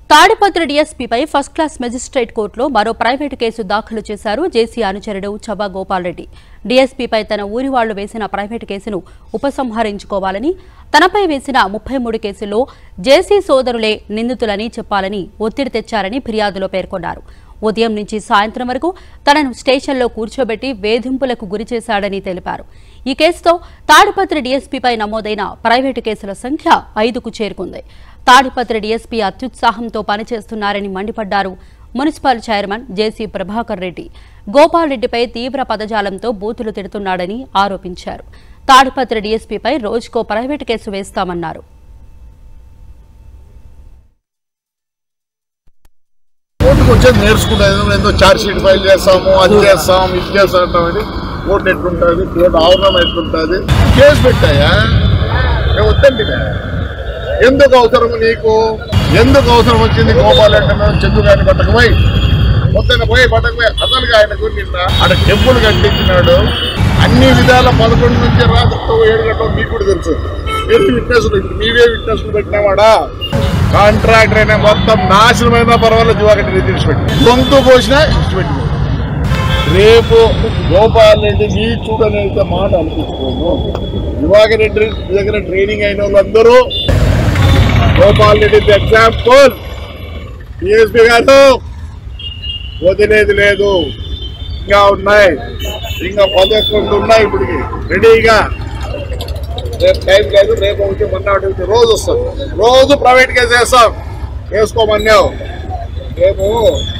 తాడిపత్రి డీఎస్పీపై first class magistrate కోర్టులో మరో ప్రైవేటు కేసు దాఖలు చేశారు జేసీ అనుచరుడు చబా గోపాల్ రెడ్డి డీఎస్పీపై తన ఊరి వాళ్లు వేసిన ప్రైవేటు కేసును ఉపసంహరించుకోవాలని తనపై వేసిన ముప్పై మూడు కేసుల్లో జేసీ సోదరులే నిందితులని చెప్పాలని ఒత్తిడి తెచ్చారని ఫిర్యాదులో పేర్కొన్నారు ఉదయం నుంచి సాయంత్రం వరకు తనను స్టేషన్లో కూర్చోబెట్టి వేధింపులకు గురి చేశాడని తెలిపారు ఈ కేసుతో తాడిపత్రి డీఎస్పీపై నమోదైన ప్రైవేటు కేసుల సంఖ్య ఐదుకు చేరుకుంది తాడిపత్రి డీఎస్పీ అత్యుత్సాహంతో పనిచేస్తున్నారని మండిపడ్డారు municipal chairman JC Prabhakar Reddy Gopal రెడ్డిపై తీవ్ర పదజాలంతో బూతులు తిడుతున్నాడని ఆరోపించారు తాడిపత్రి డీఎస్పీపై రోజుకో ప్రైవేటు కేసు వేస్తామన్నారు కోర్టుకు వచ్చేది నేర్చుకుంటాం ఏదో చార్జ్ షీట్ ఫైల్ చేస్తాము అది చేస్తాం ఇది చేస్తాం అంటామని కోర్టు ఎట్లుంటుంది కోర్టు ఆవరణం ఎట్లుంటుంది కేసు పెట్టాయా నేను వద్దండి ఎందుకు అవసరం నీకు ఎందుకు అవసరం వచ్చింది గోపాల్ అంటే చందు గారిని పట్టకపోయి మొత్తం పోయి పట్టకపోయి అసలుగా ఆయనకు నిన్న ఆడ టెంపుల్ కట్టించినాడు అన్ని విధాల పదకొండు నుంచి రాత్రి ఏడు గంటలు మీకు కూడా తెలుసు ఎన్ని విట్నెస్లు నీవే విట్నెస్లు పెట్టినావాడా కాంట్రాక్టర్ అయినా మొత్తం నాశనమైనా పర్వాలేదు దివాకర్ రెడ్డి తెచ్చిపెట్టి గొంతు పోసినా ఇచ్చిపెట్టి రేపు గోపాల్ రెడ్డి నీ చూడని అయితే మాట అనిపించుకోను దివాకర్ రెడ్డి దగ్గర ట్రైనింగ్ అయిన వాళ్ళందరూ గోపాల్ రెడ్డి ఎగ్జాంపుల్ డిఎస్పీ గారు వదిలేది లేదు ఇంకా ఉన్నాయి ఇంకా పదకొండు ఉన్నాయి ఇప్పటికి రెడీగా రేపు టైం లేదు రేపు ఒకటి మొన్నటి ఒకటి రోజు వస్తుంది రోజు ప్రైవేట్ కేసు వేస్తాం వేసుకోమన్నావు రేపు